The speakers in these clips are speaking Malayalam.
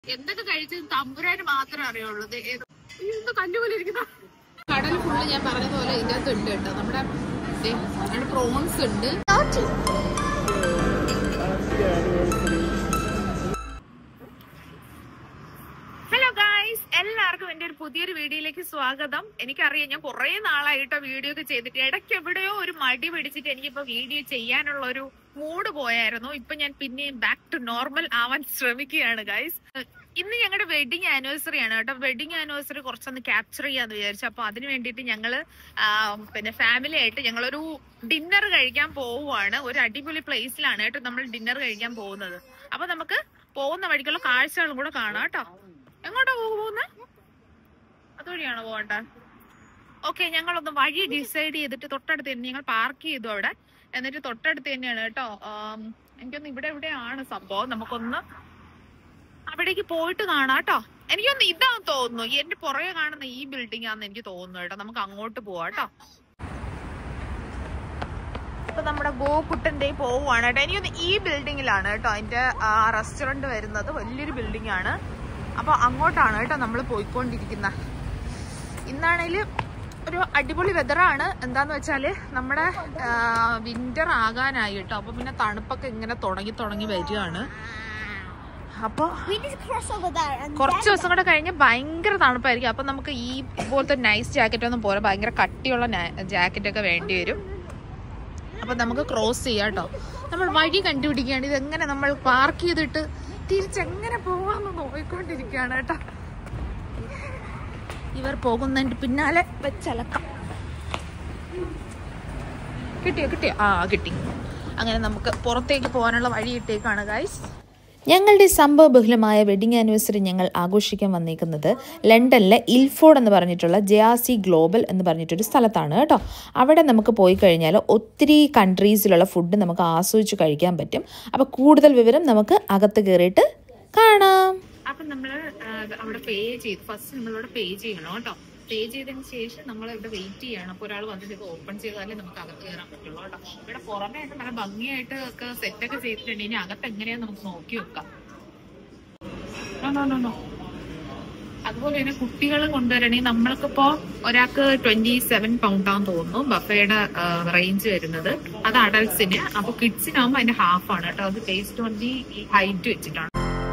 എന്തൊക്കെ കഴിച്ചത് തമ്പുരാന് മാത്രമേ അറിയുള്ളൂ ദേ ഏതോ- അയ്യോ, എന്തോ കല്ലുപോലെ ഇരിക്കുന്ന കടൽ ഫുള്ള് ഞാൻ പറഞ്ഞതുപോലെ ഇതിനകത്ത് ഉണ്ട് കേട്ടോ നമ്മുടെ ദേ, നമ്മുടെ പ്രോൺസ് ഉണ്ട് ഹലോ ഗായ്സ് എല്ലാവർക്കും എന്റെ ഒരു പുതിയൊരു വീഡിയോയിലേക്ക് സ്വാഗതം എനിക്കറിയാം ഞാൻ കുറെ നാളായിട്ട് വീഡിയോ ഒക്കെ ചെയ്തിട്ട് ഇടയ്ക്ക് എവിടെയോ ഒരു മടി പിടിച്ചിട്ട് എനിക്കിപ്പോ വീഡിയോ ചെയ്യാനുള്ള ഒരു മൂഡ് പോയായിരുന്നു ഇപ്പൊ ഞാൻ പിന്നെയും ബാക്ക് ടു നോർമൽ ആവാൻ ശ്രമിക്കുകയാണ് ഗായ്സ് ഇന്ന് ഞങ്ങളുടെ വെഡിങ് ആനിവേഴ്സറി ആണ് കേട്ടോ വെഡിങ് ആനിവേഴ്സറി കുറച്ചൊന്ന് ക്യാപ്ചർ ചെയ്യാന്ന് വിചാരിച്ചു അപ്പൊ അതിന് വേണ്ടിയിട്ട് ഞങ്ങള് ആ, പിന്നെ ഫാമിലി ആയിട്ട് ഞങ്ങളൊരു ഡിന്നർ കഴിക്കാൻ പോവുകയാണ് ഒരു അടിപൊളി പ്ലേസിലാണ് കേട്ടോ നമ്മൾ ഡിന്നർ കഴിക്കാൻ പോകുന്നത് അപ്പൊ നമുക്ക് പോകുന്ന വഴിക്കുള്ള കാഴ്ചകളും കൂടെ കാണാം കേട്ടോ എങ്ങോട്ടാ പോകുന്നത് അതുവഴിയാണോ പോകണ്ട ഓക്കെ ഞങ്ങളൊന്ന് വഴി ഡിസൈഡ് ചെയ്തിട്ട് തൊട്ടടുത്ത് തന്നെ ഞങ്ങൾ പാർക്ക് ചെയ്തു അവിടെ എന്നിട്ട് തൊട്ടടുത്ത് തന്നെയാണ് കേട്ടോ ആം, എനിക്കൊന്ന് ഇവിടെ എവിടെയാണ് സംഭവം നമുക്കൊന്ന് അവിടേക്ക് പോയിട്ട് കാണാം കേട്ടോ എനിക്കൊന്ന് ഇതാന്ന് തോന്നുന്നു എന്റെ പുറകെ കാണുന്ന ഈ ബിൽഡിംഗ് ആണെന്ന് എനിക്ക് തോന്നുന്നു കേട്ടോ നമുക്ക് അങ്ങോട്ട് പോവാം കേട്ടോ ഇപ്പൊ നമ്മുടെ ഗോകുട്ടന്റെ പോവുകയാണ് കേട്ടോ എനിക്കൊന്ന് ഈ ബിൽഡിങ്ങിലാണ് കേട്ടോ അതിന്റെ റെസ്റ്റോറന്റ് വരുന്നത് വലിയൊരു ബിൽഡിംഗ് ആണ് അപ്പൊ അങ്ങോട്ടാണ് കേട്ടോ നമ്മൾ പോയിക്കൊണ്ടിരിക്കുന്നത് ഇന്നാണെങ്കിൽ ഒരു അടിപൊളി വെതറാണ് എന്താന്ന് വെച്ചാല് നമ്മുടെ വിന്റർ ആകാനായി കേട്ടോ അപ്പൊ പിന്നെ തണുപ്പൊക്കെ ഇങ്ങനെ തുടങ്ങി തുടങ്ങി വരികയാണ് അപ്പൊ We just cross over there and കുറച്ച് ദിവസം കൂടെ കഴിഞ്ഞ് ഭയങ്കര തണുപ്പായിരിക്കും അപ്പൊ നമുക്ക് ഈ ഇതുപോലത്തെ നൈസ് ജാക്കറ്റ് ഒന്നും പോലെ ഭയങ്കര കട്ടിയുള്ള ജാക്കറ്റ് ഒക്കെ വേണ്ടി വരും അപ്പൊ നമുക്ക് ക്രോസ് ചെയ്യാം കേട്ടോ നമ്മൾ വഴി കണ്ടുപിടിക്കുകയാണ് ഇതെങ്ങനെ നമ്മൾ പാർക്ക് ചെയ്തിട്ട് തിരിച്ചെങ്ങനെ പോവാന്ന് നോക്കിക്കൊണ്ടിരിക്കുകയാണ് കേട്ടോ ഇവർ പോകുന്നതിന്റെ പിന്നാലെ വെച്ചലക്കാം കിട്ടിയോ കിട്ടിയോ ആ കിട്ടി അങ്ങനെ നമുക്ക് പുറത്തേക്ക് പോകാനുള്ള വഴി ഇട്ടേക്കാണ് ഗൈസ് ഞങ്ങളുടെ സംഭവബഹുലമായ വെഡിങ് ആനിവേഴ്സറി ഞങ്ങൾ ആഘോഷിക്കാൻ വന്നേക്കുന്നത് ലണ്ടനിലെ ഇൽഫോർഡ് എന്ന് പറഞ്ഞിട്ടുള്ള ജയാസി ഗ്ലോബൽ എന്ന് പറഞ്ഞിട്ടൊരു സ്ഥലത്താണ് കേട്ടോ അവിടെ നമുക്ക് പോയി കഴിഞ്ഞാൽ ഒത്തിരി കൺട്രീസിലുള്ള ഫുഡ് നമുക്ക് ആസ്വദിച്ച് കഴിക്കാൻ പറ്റും അപ്പോൾ കൂടുതൽ വിവരം നമുക്ക് അകത്ത് കയറിയിട്ട് കാണാം അപ്പൊ നമ്മള് ആ, അവിടെ പേ ചെയ്തു ഫസ്റ്റ് നമ്മളിവിടെ പേ ചെയ്യണം കേട്ടോ പേ ചെയ്തതിന് ശേഷം നമ്മൾ ഇവിടെ വെയിറ്റ് ചെയ്യണം അപ്പൊ ഒരാൾ വന്നിട്ട് ഇത് ഓപ്പൺ ചെയ്താലേ നമുക്ക് അകത്ത് കയറാൻ പറ്റുള്ളൂ കേട്ടോ ഇവിടെ പുറമെ ആയിട്ട് നല്ല ഭംഗിയായിട്ട് ഒക്കെ സെറ്റ് ഒക്കെ ചെയ്തിട്ടുണ്ട് ഇനി അകത്ത് എങ്ങനെയാന്ന് നമുക്ക് നോക്കി വെക്കാം No, no, no, no. അതുപോലെ തന്നെ കുട്ടികൾ കൊണ്ടുവരണമെങ്കിൽ നമ്മൾക്കിപ്പോ ഒരാൾക്ക് ട്വന്റി സെവൻ പൗണ്ടാന്ന് തോന്നുന്നു ബഫയുടെ റേഞ്ച് വരുന്നത് അത് അഡൽട്സിന് അപ്പൊ കിഡ്സിനാകുമ്പോൾ അതിന്റെ ഹാഫ് ആണ് കേട്ടോ അത് ബേസ്ഡ് ഓൺ ദി ഹൈറ്റ് വെച്ചിട്ടാണ്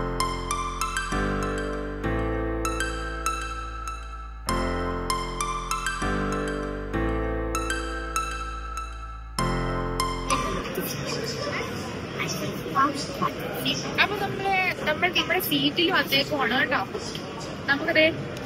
അപ്പൊ നമ്മള് നമ്മൾ നമ്മുടെ സീറ്റിൽ വന്നേക്കുവാണ് കേട്ടോ നമുക്കത്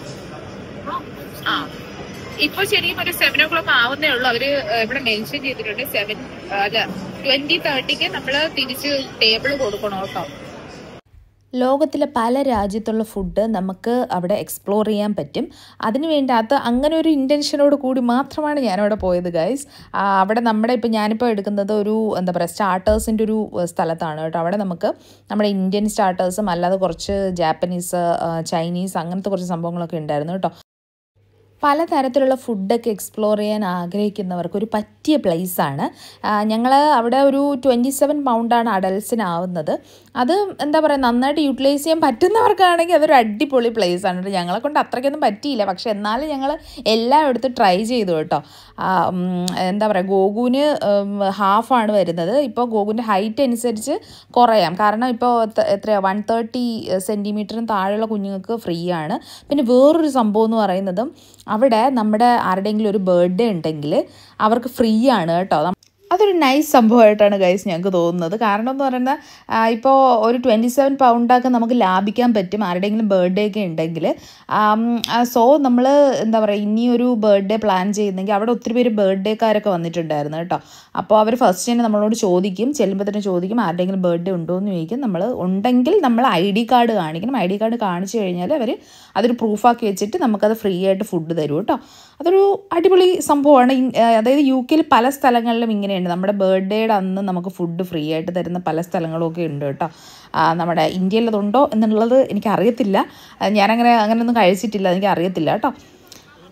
ആ ഇപ്പൊ ശരിക്കും ഒരു സെവൻ ഓ ക്ലോക്ക് ആവുന്നേ ഉള്ളൂ അവര് ഇവിടെ മെൻഷൻ ചെയ്തിട്ടുണ്ട് സെവൻ അല്ല ട്വന്റി തേർട്ടിക്ക് നമ്മള് തിരിച്ച് ടേബിൾ കൊടുക്കണം കേട്ടോ ലോകത്തിലെ പല രാജ്യത്തുള്ള ഫുഡ് നമുക്ക് അവിടെ എക്സ്പ്ലോർ ചെയ്യാൻ പറ്റും അതിന് വേണ്ടാത്ത അങ്ങനെ ഒരു ഇൻറ്റൻഷനോട് കൂടി മാത്രമാണ് ഞാനവിടെ പോയത് ഗൈസ് അവിടെ നമ്മുടെ ഇപ്പോൾ ഞാനിപ്പോൾ എടുക്കുന്നത് ഒരു എന്താ പറയുക സ്റ്റാർട്ടേഴ്സിൻ്റെ ഒരു ഏഹ്, സ്ഥലത്താണ് കേട്ടോ അവിടെ നമുക്ക് നമ്മുടെ ഇന്ത്യൻ സ്റ്റാർട്ടേഴ്സും അല്ലാതെ കുറച്ച് ജാപ്പനീസ് ആ, ചൈനീസ് അങ്ങനത്തെ കുറച്ച് സംഭവങ്ങളൊക്കെ ഉണ്ടായിരുന്നു കേട്ടോ പലതരത്തിലുള്ള ഫുഡൊക്കെ എക്സ്പ്ലോർ ചെയ്യാൻ ആഗ്രഹിക്കുന്നവർക്ക് ഒരു പറ്റിയ പ്ലേസാണ് ഞങ്ങൾ അവിടെ ഒരു ട്വൻറ്റി സെവൻ പൗണ്ടാണ് അഡൽസിനാവുന്നത് അത് എന്താ പറയുക നന്നായിട്ട് യൂട്ടിലൈസ് ചെയ്യാൻ പറ്റുന്നവർക്കാണെങ്കിൽ അതൊരു അടിപൊളി place ആണ് കേട്ടോ ഞങ്ങളെ കൊണ്ട് അത്രയ്ക്കൊന്നും പറ്റിയില്ല പക്ഷെ എന്നാലും ഞങ്ങൾ എല്ലാം എടുത്ത് ട്രൈ ചെയ്തു കേട്ടോ ആ, ഉം, എന്താ പറയുക ഗോകുവിന് ഹാഫാണ് വരുന്നത് ഇപ്പോൾ ഗോകുവിൻ്റെ ഹൈറ്റ് അനുസരിച്ച് കുറയാം കാരണം ഇപ്പോൾ എത്രയാണ് വൺ തേർട്ടി സെൻറ്റിമീറ്ററിന് താഴെയുള്ള കുഞ്ഞുങ്ങൾക്ക് ഫ്രീ ആണ് പിന്നെ വേറൊരു സംഭവം എന്ന് പറയുന്നതും അവിടെ നമ്മുടെ ആരുടെയെങ്കിലും ഒരു ബർത്ത്ഡേ ഉണ്ടെങ്കിൽ അവർക്ക് ഫ്രീ ആണ് കേട്ടോ അതൊരു നൈസ് സംഭവമായിട്ടാണ് ഗൈസ് ഞങ്ങൾക്ക് തോന്നുന്നത് കാരണം എന്ന് പറയുന്നത് ഇപ്പോൾ ഒരു ട്വൻറ്റി സെവൻ പൗണ്ടൊക്കെ നമുക്ക് ലാഭിക്കാൻ പറ്റും ആരുടെയെങ്കിലും ബർത്ത്ഡേ ഒക്കെ ഉണ്ടെങ്കിൽ സോ നമ്മൾ എന്താ പറയുക ഇനി ഒരു ബർത്ത്ഡേ പ്ലാൻ ചെയ്യുന്നെങ്കിൽ അവിടെ ഒത്തിരി പേര് ബർത്ത്ഡേക്കാരൊക്കെ വന്നിട്ടുണ്ടായിരുന്നു കേട്ടോ അപ്പോൾ അവർ ഫസ്റ്റ് തന്നെ നമ്മളോട് ചോദിക്കും ചെല്ലുമ്പോൾ തന്നെ ചോദിക്കും ആരുടെയെങ്കിലും ബർത്ത്ഡേ ഉണ്ടോ എന്ന് ചോദിക്കും നമ്മൾ ഉണ്ടെങ്കിൽ നമ്മൾ ഐ ഡി കാർഡ് കാണിക്കണം ഐ ഡി കാർഡ് കാണിച്ചു കഴിഞ്ഞാൽ അവർ അതൊരു പ്രൂഫാക്കി വെച്ചിട്ട് നമുക്കത് ഫ്രീ ആയിട്ട് ഫുഡ് തരും കേട്ടോ അതൊരു അടിപൊളി സംഭവമാണ് ഇൻ- ആ, അതായത് യു കെയിൽ പല സ്ഥലങ്ങളിലും ഇങ്ങനെയുണ്ട് നമ്മുടെ ബർത്ത്ഡേയുടെ അന്ന് നമുക്ക് ഫുഡ് ഫ്രീ ആയിട്ട് തരുന്ന പല സ്ഥലങ്ങളും ഒക്കെ ഉണ്ട് കേട്ടോ ആ, നമ്മുടെ ഇന്ത്യയിൽ അതുണ്ടോ എന്നുള്ളത് എനിക്കറിയത്തില്ല ആ, ഞാനങ്ങനെ അങ്ങനെയൊന്നും കഴിച്ചിട്ടില്ല എനിക്ക് അറിയത്തില്ല കേട്ടോ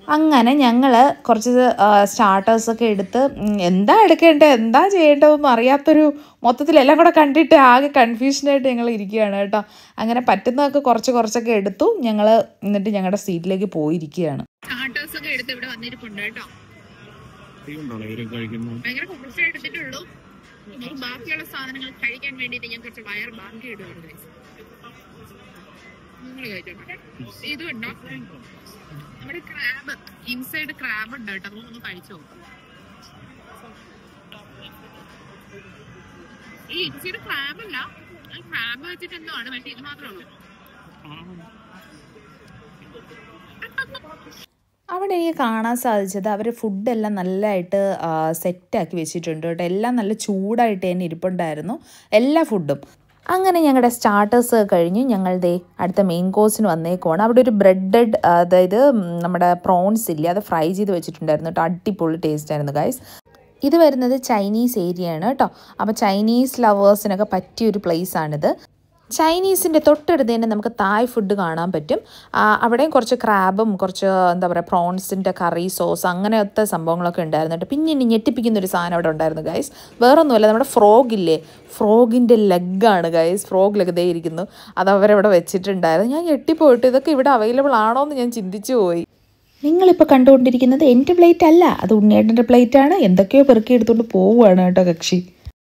അങ്ങനെ ഞങ്ങൾ കുറച്ച് സ്റ്റാർട്ടേഴ്സൊക്കെ എടുത്ത് ഉം, എന്താ എടുക്കേണ്ടത് എന്താ ചെയ്യേണ്ടതെന്ന് അറിയാത്തൊരു മൊത്തത്തിൽ എല്ലാം കൂടെ കണ്ടിട്ട് ആകെ കൺഫ്യൂഷനായിട്ട് ഞങ്ങൾ ഇരിക്കുകയാണ് കേട്ടോ അങ്ങനെ പറ്റുന്നതൊക്കെ കുറച്ച് കുറച്ചൊക്കെ എടുത്തു ഞങ്ങൾ എന്നിട്ട് ഞങ്ങളുടെ സീറ്റിലേക്ക് പോയിരിക്കുകയാണ് സ്റ്റാർട്ടേഴ്സ് ഒക്കെ എടുത്ത് ഇവിടെ വന്നിരിപ്പുണ്ട് കേട്ടോ ഉണ്ടോ ഇവരൊക്കെ കഴിക്കുന്നു ഭയങ്കര കുറച്ചേ എടുത്തിട്ടുള്ളൂ ഇനി ബാക്കിയുള്ള സാധനങ്ങൾ കഴിക്കാൻ വേണ്ടിയിട്ട് ഞാൻ കുറച്ച് വയർ ബാക്കി ഇടുകയാണ് guys. നിങ്ങൾ കഴിച്ചോട്ടെ ഇത് ഉണ്ടോ നമ്മുടെ ക്രാബ് ഇൻസൈഡ് ക്രാബ് ഉണ്ട് കേട്ടോ നമുക്കൊന്ന് കഴിച്ചു നോക്കാം ഈ ഇൻസൈഡ് ക്രാബ് അല്ല ക്രാബ് വെച്ചിട്ട് എന്തോ ആണ് പക്ഷെ ഇത് മാത്രമേ ഉള്ളൂ അവിടെ എനിക്ക് കാണാൻ സാധിച്ചത് അവർ ഫുഡെല്ലാം നല്ലതായിട്ട് സെറ്റാക്കി വെച്ചിട്ടുണ്ട് കേട്ടോ എല്ലാം നല്ല ചൂടായിട്ട് തന്നെ ഇരിപ്പുണ്ടായിരുന്നു എല്ലാ ഫുഡും അങ്ങനെ ഞങ്ങളുടെ സ്റ്റാർട്ടേഴ്സ് കഴിഞ്ഞ് ഞങ്ങൾ ദേ അടുത്ത മെയിൻ കോഴ്സിന് വന്നേക്കുവാണ് അവിടെ ഒരു ബ്രെഡഡ് അതായത് ഉം, നമ്മുടെ പ്രോൺസ് ഇല്ലേ അത് ഫ്രൈ ചെയ്ത് വെച്ചിട്ടുണ്ടായിരുന്നു കേട്ടോ അടിപൊളി ടേസ്റ്റ് ആയിരുന്നു ഗൈസ് ഇത് വരുന്നത് ചൈനീസ് ഏരിയ ആണ് കേട്ടോ അപ്പോൾ ചൈനീസ് ലവേഴ്സിനൊക്കെ പറ്റിയൊരു പ്ലേസ് ആണിത് ചൈനീസിൻ്റെ തൊട്ടടുത്ത് തന്നെ നമുക്ക് തായ് ഫുഡ് കാണാൻ പറ്റും ആ, അവിടെയും കുറച്ച് ക്രാബും കുറച്ച് എന്താ പറയുക പ്രോൺസിൻ്റെ കറി സോസ് അങ്ങനത്തെ സംഭവങ്ങളൊക്കെ ഉണ്ടായിരുന്നു കേട്ടോ പിന്നെ ഇനി ഞെട്ടിപ്പിക്കുന്ന ഒരു സാധനം അവിടെ ഉണ്ടായിരുന്നു ഗൈസ് വേറൊന്നുമല്ല നമ്മുടെ ഫ്രോഗ് ഇല്ലേ ഫ്രോഗിൻ്റെ ലെഗാണ് ഗൈസ് ഫ്രോഗ് ലെഗ് ദേ ഇരിക്കുന്നു അത് അവരവിടെ വെച്ചിട്ടുണ്ടായിരുന്നു ഞാൻ ഞെട്ടിപ്പോയിട്ട് ഇതൊക്കെ ഇവിടെ അവൈലബിൾ ആണോ എന്ന് ഞാൻ ചിന്തിച്ചു പോയി നിങ്ങളിപ്പോൾ കണ്ടുകൊണ്ടിരിക്കുന്നത് എൻ്റെ പ്ലേറ്റ് അല്ല അത് ഉണ്ണിയേട്ടൻ്റെ പ്ലേറ്റ് ആണ് എന്തൊക്കെയോ പെറുക്കി എടുത്തുകൊണ്ട് പോവുകയാണ് കേട്ടോ കക്ഷി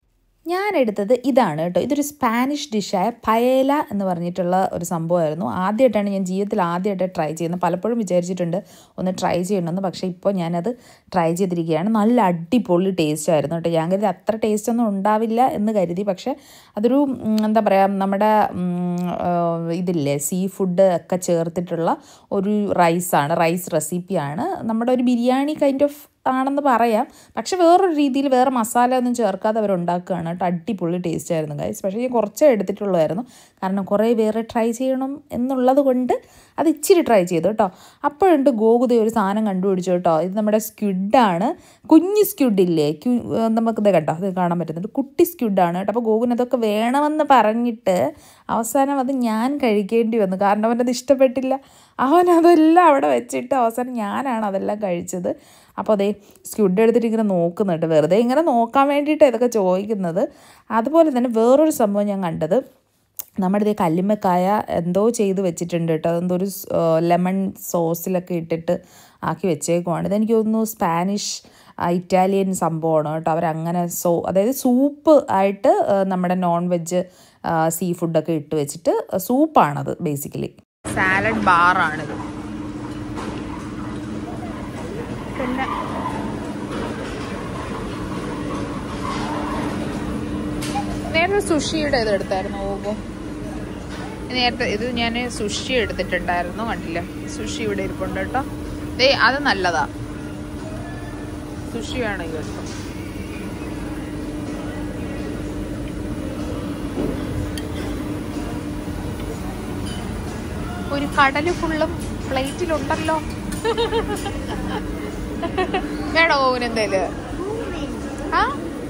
ഞാൻ എടുത്തത് ഇതാണ് കേട്ടോ ഇതൊരു സ്പാനിഷ് ഡിഷായ പയേല എന്ന് പറഞ്ഞിട്ടുള്ള ഒരു സംഭവമായിരുന്നു ആദ്യമായിട്ടാണ് ഞാൻ ജീവിതത്തിൽ ആദ്യമായിട്ട് ട്രൈ ചെയ്യുന്നത് പലപ്പോഴും വിചാരിച്ചിട്ടുണ്ട് ഒന്ന് ട്രൈ ചെയ്യണമെന്ന് പക്ഷേ ഇപ്പോൾ ഞാനത് ട്രൈ ചെയ്തിരിക്കുകയാണ് നല്ല അടിപൊളി ടേസ്റ്റ് ആയിരുന്നു കേട്ടോ ഞാൻ കരുതി അത്ര ടേസ്റ്റ് ഒന്നും ഉണ്ടാവില്ല എന്ന് കരുതി പക്ഷേ അതൊരു ഉം, എന്താ പറയുക നമ്മുടെ ഉം, ആ, ഇതില്ലേ സീ ഫുഡ് ഒക്കെ ചേർത്തിട്ടുള്ള ഒരു റൈസാണ് റൈസ് റെസിപ്പിയാണ് നമ്മുടെ ഒരു ബിരിയാണി കൈൻഡ് ഓഫ് ആണെന്ന് പറയാം പക്ഷെ വേറൊരു രീതിയിൽ വേറെ മസാല ഒന്നും ചേർക്കാതെ അവർ ഉണ്ടാക്കുകയാണ് കേട്ടോ അടിപൊളി ടേസ്റ്റ് ആയിരുന്നു ഗൈസ് പക്ഷേ ഞാൻ കുറച്ചേ എടുത്തിട്ടുള്ളായിരുന്നു കാരണം കുറേ വേറെ ട്രൈ ചെയ്യണം എന്നുള്ളത് കൊണ്ട് അത് ഇച്ചിരി ട്രൈ ചെയ്തു കേട്ടോ അപ്പോഴുണ്ട് ഗോകുത ഒരു സാധനം കണ്ടുപിടിച്ചു കേട്ടോ ഇത് നമ്മുടെ സ്ക്വിഡാണ് കുഞ്ഞ് സ്ക്വിഡില്ലേ ക്യു നമുക്കിത് കേട്ടോ അത് കാണാൻ പറ്റുന്നുണ്ട് കുട്ടി സ്ക്വിഡാണ് കേട്ടോ അപ്പോൾ ഗോകുന് അതൊക്കെ വേണമെന്ന് പറഞ്ഞിട്ട് അവസാനം അത് ഞാൻ കഴിക്കേണ്ടി വന്നു കാരണം അവനത് ഇഷ്ടപ്പെട്ടില്ല അവൻ അതെല്ലാം അവിടെ വെച്ചിട്ട് അവസാനം ഞാനാണ് അതെല്ലാം കഴിച്ചത് അപ്പോൾ അതേ സ്ക്വിഡ് എടുത്തിട്ട് ഇങ്ങനെ നോക്കുന്നുണ്ട് വെറുതെ ഇങ്ങനെ നോക്കാൻ വേണ്ടിയിട്ട് ഇതൊക്കെ ചോദിക്കുന്നത് അതുപോലെ തന്നെ വേറൊരു സംഭവം ഞാൻ കണ്ടത് നമ്മുടെ ഇതേ കല്ലുമ്മക്കായ എന്തോ ചെയ്ത് വെച്ചിട്ടുണ്ട് കേട്ടോ അതെന്തോ ഒരു ലെമൺ സോസിലൊക്കെ ഇട്ടിട്ട് ആക്കി വെച്ചേക്കുവാണ് ഇതെനിക്ക് തോന്നുന്നു സ്പാനിഷ് ആ, ഇറ്റാലിയൻ സംഭവമാണ് കേട്ടോ അവരങ്ങനെ സോ അതായത് സൂപ്പ് ആയിട്ട് ആ, നമ്മുടെ നോൺ വെജ് സീ ഫുഡൊക്കെ ഇട്ട് വെച്ചിട്ട് സൂപ്പാണത് ബേസിക്കലി സാലഡ് ബാറാണിത് പിന്നെ നേരത്തെ സുഷിയുടെ ഇത് എടുത്തായിരുന്നു ഓബോ നേരത്തെ ഇത് ഞാൻ സുഷി എടുത്തിട്ടുണ്ടായിരുന്നു കണ്ടില്ല സുഷി ഇവിടെ ഇരിപ്പുണ്ട് കേട്ടോ ദേ അത് നല്ലതാ സുഷി വേണമെങ്കിൽ എടുത്തോ ഒരു കടല് ഫുള്ളും പ്ലേറ്റിലുണ്ടല്ലോ വേണോ ഓവിന് എന്തേലും ആ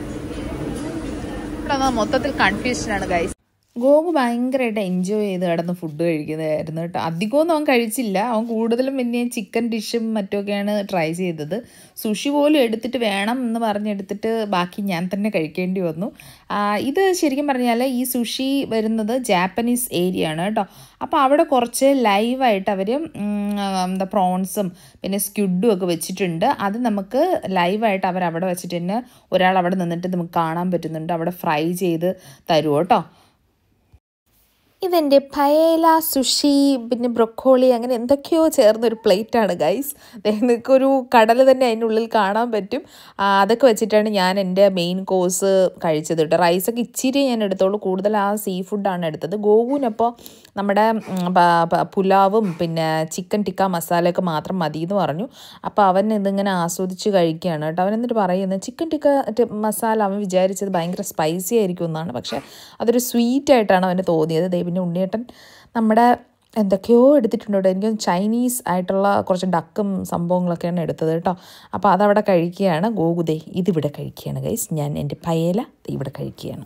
ഇവിടെ വന്നാ മൊത്തത്തിൽ കൺഫ്യൂഷൻ ആണ് ഗൈസ് ഗോകു ഭയങ്കരമായിട്ട് എൻജോയ് ചെയ്ത് കിടന്ന് ഫുഡ് കഴിക്കുന്നതായിരുന്നു കേട്ടോ അധികമൊന്നും അവൻ കഴിച്ചില്ല അവൻ കൂടുതലും പിന്നെ ചിക്കൻ ഡിഷും മറ്റുമൊക്കെയാണ് ട്രൈ ചെയ്തത് സുഷി പോലും എടുത്തിട്ട് വേണം എന്ന് പറഞ്ഞെടുത്തിട്ട് ബാക്കി ഞാൻ തന്നെ കഴിക്കേണ്ടി വന്നു ആ, ഇത് ശരിക്കും പറഞ്ഞാൽ ഈ സുഷി വരുന്നത് ജാപ്പനീസ് ഏരിയ ആണ് കേട്ടോ അപ്പോൾ അവിടെ കുറച്ച് ലൈവായിട്ട് അവർ എന്താ പ്രോൺസും പിന്നെ സ്ക്യുഡും ഒക്കെ വെച്ചിട്ടുണ്ട് അത് നമുക്ക് ലൈവായിട്ട് അവർ അവിടെ വെച്ചിട്ട് തന്നെ ഒരാൾ അവിടെ നിന്നിട്ട് നമുക്ക് കാണാൻ പറ്റുന്നുണ്ട് അവിടെ ഫ്രൈ ചെയ്ത് തരുമോ കേട്ടോ ഇതെൻ്റെ പയേല സുഷി പിന്നെ ബ്രൊക്കോളി അങ്ങനെ എന്തൊക്കെയോ ചേർന്നൊരു പ്ലേറ്റാണ് ഗൈസ് നിങ്ങൾക്കൊരു കടൽ തന്നെ അതിൻ്റെ ഉള്ളിൽ കാണാൻ പറ്റും ആ, അതൊക്കെ വെച്ചിട്ടാണ് ഞാൻ എൻ്റെ മെയിൻ കോഴ്സ് കഴിച്ചത് കേട്ടോ റൈസൊക്കെ ഇച്ചിരി ഞാൻ എടുത്തോളൂ കൂടുതൽ ആ സീ ഫുഡാണ് എടുത്തത് ഗോകുവിനപ്പോൾ നമ്മുടെ ഉം, പ- പ- പുലാവും പിന്നെ ചിക്കൻ ടിക്ക മസാലയൊക്കെ മാത്രം മതി എന്ന് പറഞ്ഞു അപ്പോൾ അവൻ ഇതിങ്ങനെ ആസ്വദിച്ച് കഴിക്കുകയാണ് കേട്ടോ അവൻ എന്നിട്ട് പറയുന്നത് ചിക്കൻ ടിക്ക ടി- മസാല അവൻ വിചാരിച്ചത് ഭയങ്കര സ്പൈസി ആയിരിക്കും എന്നാണ് പക്ഷേ അതൊരു സ്വീറ്റ് ആയിട്ടാണ് അവന് തോന്നിയത് ദേ പിന്നെ ഉണ്ണിയേട്ടൻ നമ്മുടെ എന്തൊക്കെയോ എടുത്തിട്ടുണ്ട് കേട്ടോ എനിക്ക് തോന്നുന്നു ചൈനീസ് ആയിട്ടുള്ള കുറച്ച് ഡക്കും സംഭവങ്ങളൊക്കെയാണ് എടുത്തത് കേട്ടോ അപ്പോൾ അതവിടെ കഴിക്കുകയാണ് ഗോകുദേ ഇതിവിടെ കഴിക്കുകയാണ് ഗൈസ് ഞാൻ എൻ്റെ പയേല ദേ ഇവിടെ കഴിക്കുകയാണ്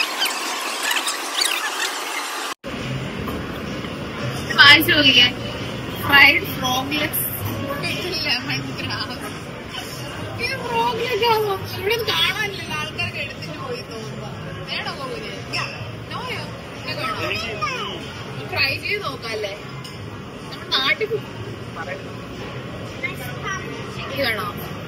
വായിച്ചു നോക്കിക്കേ ഫ്രൈഡ് ഫ്രോഗ്ലെറ്റ്സ് ലെമൺ ഗ്രാസ് ഇത് ഫ്രോഗ്ലെറ്റ് ആണോ ഇവിടെ ഒന്നും കാണാനില്ലല്ലോ ആൾക്കാരൊക്കെ എടുത്തിട്ട് പോയി തോന്നുന്നു വേണോ പോകൂലേ നോയോ ട്രൈ ചെയ്ത് നോക്കാല്ലേ നമ്മുടെ നാട്ടിൽ ഇത് വേണോ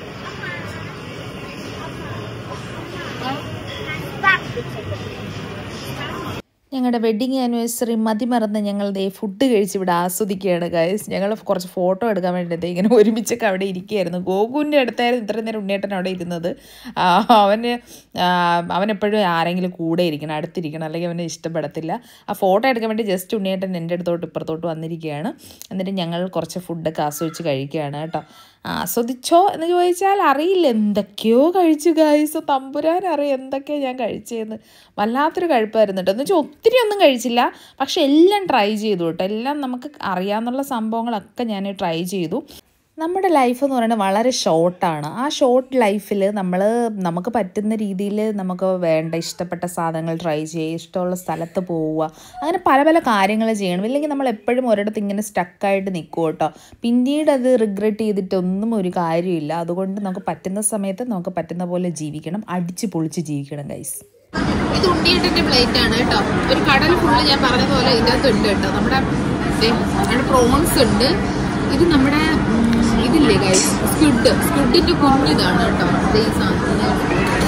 ഞങ്ങളുടെ വെഡ്ഡിങ് ആനിവേഴ്സറി മതിമറന്ന് ഞങ്ങൾ ദേ ഫുഡ് കഴിച്ച് ഇവിടെ ആസ്വദിക്കുകയാണ് ഗൈസ് ഞങ്ങൾ കുറച്ച് ഫോട്ടോ എടുക്കാൻ വേണ്ടിയിട്ട് ഇങ്ങനെ ഒരുമിച്ചൊക്കെ അവിടെ ഇരിക്കുകയായിരുന്നു ഗോകുവിൻ്റെ അടുത്തായിരുന്നു ഇത്രയും നേരം ഉണ്ണിയേട്ടൻ അവിടെ ഇരുന്നത് ആ, അവന് ആ, അവനെപ്പോഴും ആരെങ്കിലും കൂടെ ഇരിക്കണം അടുത്തിരിക്കണം അല്ലെങ്കിൽ അവന് ഇഷ്ടപ്പെടത്തില്ല ആ ഫോട്ടോ എടുക്കാൻ വേണ്ടി ജസ്റ്റ് ഉണ്ണിയേട്ടൻ എൻ്റെ അടുത്തോട്ട് ഇപ്പുറത്തോട്ട് വന്നിരിക്കുകയാണ് എന്നിട്ട് ഞങ്ങൾ കുറച്ച് ഫുഡൊക്കെ ആസ്വദിച്ച് കഴിക്കുകയാണ് കേട്ടോ ആസ്വദിച്ചോ എന്ന് ചോദിച്ചാൽ അറിയില്ല എന്തൊക്കെയോ കഴിച്ചു ഗൈസ് തമ്പുരാൻ അറിയാം എന്തൊക്കെയോ ഞാൻ കഴിച്ചതെന്ന് വല്ലാത്തൊരു കഴിപ്പായിരുന്നു കേട്ടോ എന്ന് വെച്ചാൽ ഒത്തിരി ഒന്നും കഴിച്ചില്ല പക്ഷെ എല്ലാം ട്രൈ ചെയ്തു കേട്ടോ എല്ലാം നമുക്ക് അറിയാവുന്ന സംഭവങ്ങളൊക്കെ ഞാൻ ട്രൈ ചെയ്തു നമ്മുടെ ലൈഫ് എന്ന് പറയുന്നത് വളരെ ഷോർട്ടാണ് ആ ഷോർട്ട് ലൈഫിൽ നമ്മൾ നമുക്ക് പറ്റുന്ന രീതിയിൽ നമുക്ക് വേണ്ട ഇഷ്ടപ്പെട്ട സാധനങ്ങൾ ട്രൈ ചെയ്യുക ഇഷ്ടമുള്ള സ്ഥലത്ത് പോവുക അങ്ങനെ പല പല കാര്യങ്ങൾ ചെയ്യണം ഇല്ലെങ്കിൽ നമ്മൾ എപ്പോഴും ഒരിടത്ത് ഇങ്ങനെ സ്റ്റക്കായിട്ട് നിൽക്കും കേട്ടോ പിന്നീട് അത് റിഗ്രറ്റ് ചെയ്തിട്ടൊന്നും ഒരു കാര്യമില്ല അതുകൊണ്ട് നമുക്ക് പറ്റുന്ന സമയത്ത് നമുക്ക് പറ്റുന്ന പോലെ ജീവിക്കണം അടിച്ച് പൊളിച്ച് ജീവിക്കണം ഗൈസ് ഇത് ഉണ്ണിയിട്ടിന്റെ പ്ലേറ്റ് ആണ് കേട്ടോ ഒരു കടൽ ഫുള്ള് ഞാൻ പറഞ്ഞതുപോലെ ഇതിനകത്ത് ഉണ്ട് കേട്ടോ നമ്മുടെ ദേ, നമ്മുടെ പ്രോൺസ് ഉണ്ട് ഇത് നമ്മുടെ ഉം, ഇതില്ലേ ഗൈസ് സ്ക്വിഡ് സ്ക്വിഡിന്റെ കുഞ്ഞിതാണ് കേട്ടോ ദേ ഈ സാധനം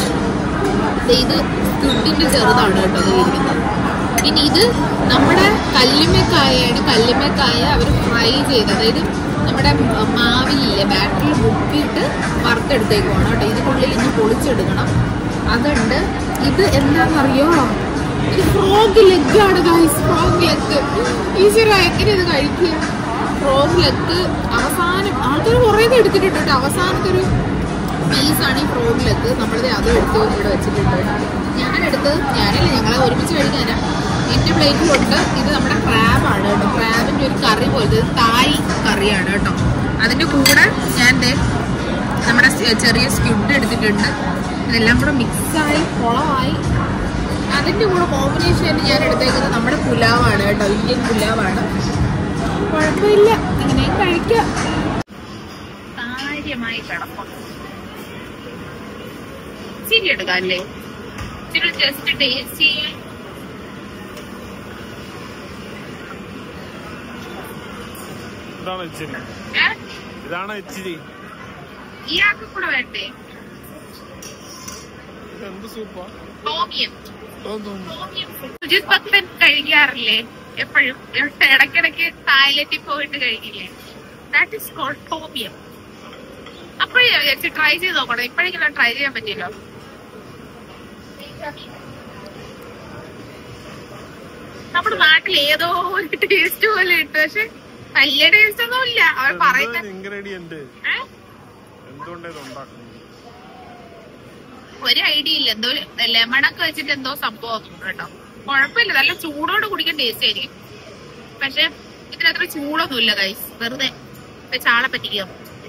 ദേ ഇത് സ്ക്വിഡിന്റെ ചെറുതാണ് കേട്ടോ ഇത് ഇരിക്കുന്നത് ഇനി ഇത് നമ്മുടെ കല്ലുമ്മക്കായാണ് കല്ലുമ്മക്കായ അവർ ഫ്രൈ ചെയ്ത് അതായത് നമ്മുടെ മാവിലില്ലേ ബാറ്ററിൽ മുക്കിയിട്ട് വറുത്തെടുത്തേക്കുവാണ് കേട്ടോ ഇതിനുള്ളിൽ ഇനി പൊളിച്ചെടുക്കണം അതുണ്ട് ഇത് എന്താണെന്നറിയോ ഇത് ഫ്രോഗ് ലെഗ് ആണ് ഗൈസ് ഫ്രോഗ് ലെഗ് ഈശ്വര എങ്ങനെ ഇത് കഴിക്കുക ഫ്രോഗ് ലെഗ് അവസാനം ആൾക്കാർ കുറേ എടുത്തിട്ടുണ്ട് കേട്ടോ അവസാനത്തെ ഒരു പീസാണ് ഈ ഫ്രോഗ് ലെഗ് നമ്മളിത് അതും എടുത്ത് ഇവിടെ വെച്ചിട്ടുണ്ട് ഞാനെടുത്ത് ഞാനല്ല ഞങ്ങളെ ഒരുമിച്ച് കഴിക്കാനാ എന്റെ പ്ലേറ്റിലുണ്ട് ഇത് നമ്മുടെ ക്രാബാണ് കേട്ടോ ക്രാബിന്റെ ഒരു കറി പോലത്തെ ഇത് തായ് കറിയാണ് കേട്ടോ അതിന്റെ കൂടെ ഞാൻ ദേ നമ്മുടെ സ് ചെറിയ സ്ക്വിഡ് എടുത്തിട്ടുണ്ട് ഇതെല്ലാം കൂടെ മിക്സായി കുളമായി അതിന്റെ കൂടെ കോമ്പിനേഷൻ ഞാൻ എടുത്തേക്കുന്നത് നമ്മുടെ പുലാവാണ് കേട്ടോ ഇന്ത്യൻ പുലാവാണ് കുഴപ്പമില്ല ഇങ്ങനെയും കഴിക്കാം കാര്യമായി കിടപ്പുണ്ട് ഇച്ചിരി എടുക്കാം അല്ലേ ഇച്ചിരി ജസ്റ്റ് ടേസ്റ്റ് ചെയ്യാൻ ഇതാണ് ഇച്ചിരി ഏ? ഇതാണ് ഇച്ചിരി ഇയാൾക്ക് കൂടെ വേണ്ടേ ഇത് എന്ത് സൂപ്പാ ടോമിയം തോന്നുന്നു ടോമിയം സുജിത് ഭക്തൻ കഴിക്കാറില്ലേ എപ്പോഴും ഇടയ്ക്കിടയ്ക്ക് തായ്ലൻഡിൽ പോയിട്ട് കഴിക്കില്ലേ ദാറ്റ് ഇസ് കോൾഡ് ടോമിയം അപ്പോഴേ ട്രൈ ചെയ്ത് നോക്കണം ഇപ്പോഴെങ്കിലും ട്രൈ ചെയ്യാൻ പറ്റിയല്ലോ നമ്മുടെ നാട്ടിൽ ഏതോ ഒരു ടേസ്റ്റ് പോലെ ഉണ്ട് പക്ഷെ വലിയ ടേസ്റ്റ് ഒന്നും ഇല്ല അവർ പറയുന്ന ഇൻഗ്രീഡിയന്റ് ഏ? എന്തുകൊണ്ട് ഇത് ഉണ്ടാക്കുന്നത് ഒരു ഐഡിയ ഇല്ല എന്തോ ലെമണൊക്കെ വെച്ചിട്ട് എന്തോ സംഭവം കേട്ടോ കുഴപ്പമില്ല നല്ല ചൂടോട് കുടിക്കാൻ ടേസ്റ്റ് ആയിരിക്കും പക്ഷെ ഇതിനത്ര ചൂടൊന്നുമില്ല ഗൈസ് വെറുതെ വെച്ച് ആളെ പറ്റിക്കുക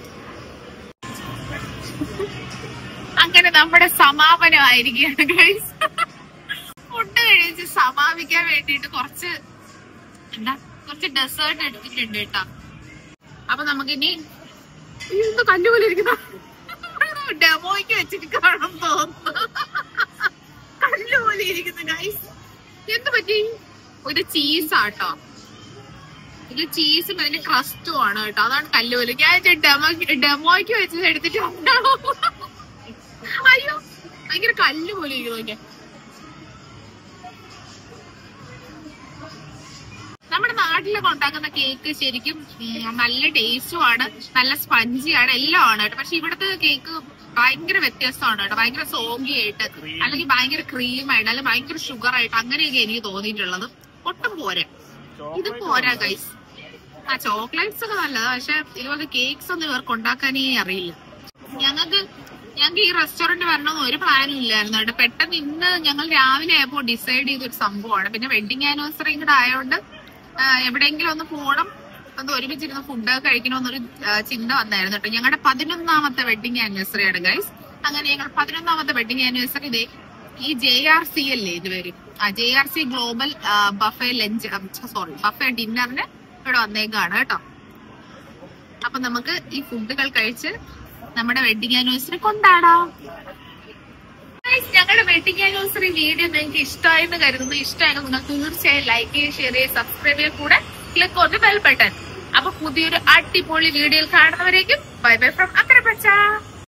അങ്ങനെ നമ്മുടെ സമാപനമായിരിക്കുകയാണ് ഗൈസ് ഫുഡ് കഴിച്ച് സമാപിക്കാൻ വേണ്ടിയിട്ട് കുറച്ച് എന്താ കുറച്ച് ഡെസേർട്ട് എടുത്തിട്ടുണ്ട് കേട്ടോ അപ്പൊ നമുക്കിനി അയ്യോ, എന്തോ കല്ലുപോലെ ഇരിക്കുന്ന ഡെമോയ്ക്ക് വെച്ചിട്ട് കാണാൻ തോന്നുന്നു കല്ലുപോലെ ഇരിക്കുന്നു ഗൈസ് എന്ത് പറ്റി ഇത് ചീസാട്ടോ ഇത് ചീസും അതിന്റെ ക്രസ്റ്റും ആണ് കേട്ടോ അതാണ് കല്ലുപോലെ ഞാൻ ഡെമോ ഡെമോയ്ക്ക് വെച്ച് എടുത്തിട്ട് വന്നതാണോ? അയ്യോ ഭയങ്കര കല്ല് പോലെ ഇരിക്കുന്നു നോക്കിയേ. നമ്മുടെ നാട്ടിലൊക്കെ ഉണ്ടാക്കുന്ന കേക്ക് ശരിക്കും ഉം, നല്ല ടേസ്റ്റും ആണ് നല്ല സ്പഞ്ചി ആണ് എല്ലാം ആണ് കേട്ടോ പക്ഷെ ഇവിടുത്തെ കേക്ക് ഭയങ്കര വ്യത്യസ്തമാണ് കേട്ടോ ഭയങ്കര സോഗി ആയിട്ട് അല്ലെങ്കിൽ ഭയങ്കര ക്രീം ആയിട്ട് അല്ലെങ്കിൽ ഭയങ്കര ഷുഗർ ആയിട്ട് അങ്ങനെയൊക്കെ എനിക്ക് തോന്നിയിട്ടുള്ളത് ഒട്ടും പോരാ ഇത് പോരാ ഗൈസ് ആ ചോക്ലേറ്റ്സ് ഒക്കെ നല്ലതാ പക്ഷെ ഇതുപോലെ കേക്ക്സ് ഒന്നും ഇവർക്ക് ഉണ്ടാക്കാനേ അറിയില്ല ഞങ്ങൾക്ക് ഞങ്ങൾക്ക് ഈ റെസ്റ്റോറന്റ് വരണമെന്ന് ഒരു പ്ലാനും ഇല്ലായിരുന്നു കേട്ടോ പെട്ടെന്ന് ഇന്ന് ഞങ്ങൾ രാവിലെ ആയപ്പോൾ ഡിസൈഡ് ചെയ്തൊരു സംഭവമാണ് പിന്നെ വെഡിങ് ആനിവേഴ്സറി കൂടെ ആയതുകൊണ്ട് ആ, എവിടെയെങ്കിലും ഒന്ന് പോകണം ഒന്ന് ഒരുമിച്ചിരുന്ന് ഫുഡ് കഴിക്കണമെന്നൊരു ആ, ചിന്ത വന്നായിരുന്നു കേട്ടോ ഞങ്ങളുടെ പതിനൊന്നാമത്തെ വെഡിങ് ആനിവേഴ്സറി ആണ് ഗൈസ് അങ്ങനെ ഞങ്ങൾ പതിനൊന്നാമത്തെ വെഡിങ് ആനിവേഴ്സറി ഇതേ ഈ ജെ ആർ സി അല്ലേ ഇത് വരും ആ J R C global buffet lunch sorry buffet ഡിന്നറിന് ഇവിടെ വന്നേക്കാണ് കേട്ടോ അപ്പൊ നമുക്ക് ഈ ഫുഡുകൾ കഴിച്ച് നമ്മുടെ വെഡിങ് ആനിവേഴ്സറി കൊണ്ടാടാം Guys, ഞങ്ങളുടെ വെഡിങ് ആനിവേഴ്സറി വീഡിയോ നിങ്ങൾക്ക് ഇഷ്ടമായെന്ന് കരുതുന്നു ഇഷ്ടമായെങ്കിൽ നിങ്ങൾ തീർച്ചയായും ലൈക്ക് ചെയ്യുക ഷെയർ ചെയ്യുക സബ്സ്ക്രൈബ് ചെയ്യുക കൂടെ ക്ലിക്ക് ഓൺ ബെൽ ബട്ടൺ അപ്പൊ പുതിയൊരു അടിപൊളി വീഡിയോയിൽ കാണുന്നവരേക്കും ബൈ ബൈ ഫ്രം അക്കരപ്പച്ച